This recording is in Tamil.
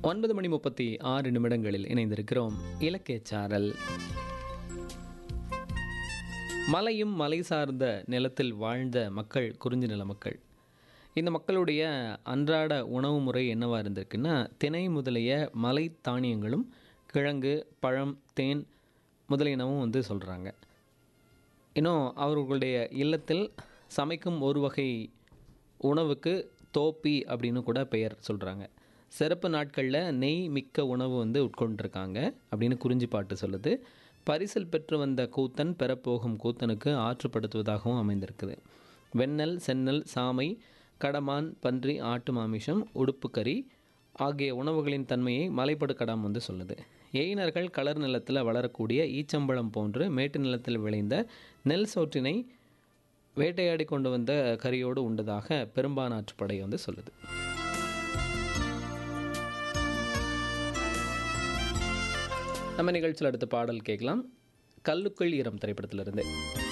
ஒன்பது மணி முப்பத்தி ஆறு நிமிடங்களில் இணைந்திருக்கிறோம் இலக்கிய சாரல் மலையும் மலை சார்ந்த நிலத்தில் வாழ்ந்த மக்கள் குறிஞ்சி நில மக்கள் இந்த மக்களுடைய அன்றாட உணவு முறை என்னவாக இருந்திருக்குன்னா திணை முதலிய மலை தானியங்களும் கிழங்கு பழம் தேன் முதலியனவும் வந்து சொல்கிறாங்க இன்னும் அவர்களுடைய இல்லத்தில் சமைக்கும் ஒரு வகை உணவுக்கு தோப்பி அப்படின்னு கூட பெயர் சொல்கிறாங்க சிறப்பு நாட்களில் நெய் மிக்க உணவு வந்து உட்கொண்டிருக்காங்க அப்படின்னு குறிஞ்சி பாட்டு சொல்லுது பரிசில் பெற்று வந்த கூத்தன் பெறப்போகும் கூத்தனுக்கு ஆற்றுப்படுத்துவதாகவும் அமைந்திருக்குது வெண்ணெல் செந்நெல் சாமை கடமான் பன்றி ஆட்டு மாமிசம் உடுப்புக்கறி ஆகிய உணவுகளின் தன்மையை மலைப்படு கடாம் வந்து சொல்லுது எயினர்கள் கலர் நிலத்தில் வளரக்கூடிய ஈச்சம்பழம் போன்று மேட்டு நிலத்தில் விளைந்த நெல் சோற்றினை வேட்டையாடி கொண்டு வந்த கரியோடு உண்டதாக பெரும்பானாற்றுப்படை வந்து சொல்லுது நம்ம நிகழ்ச்சியில் அடுத்த பாடல் கேட்கலாம் கல்லுக்குள் ஈரம் திரைப்படத்திலிருந்து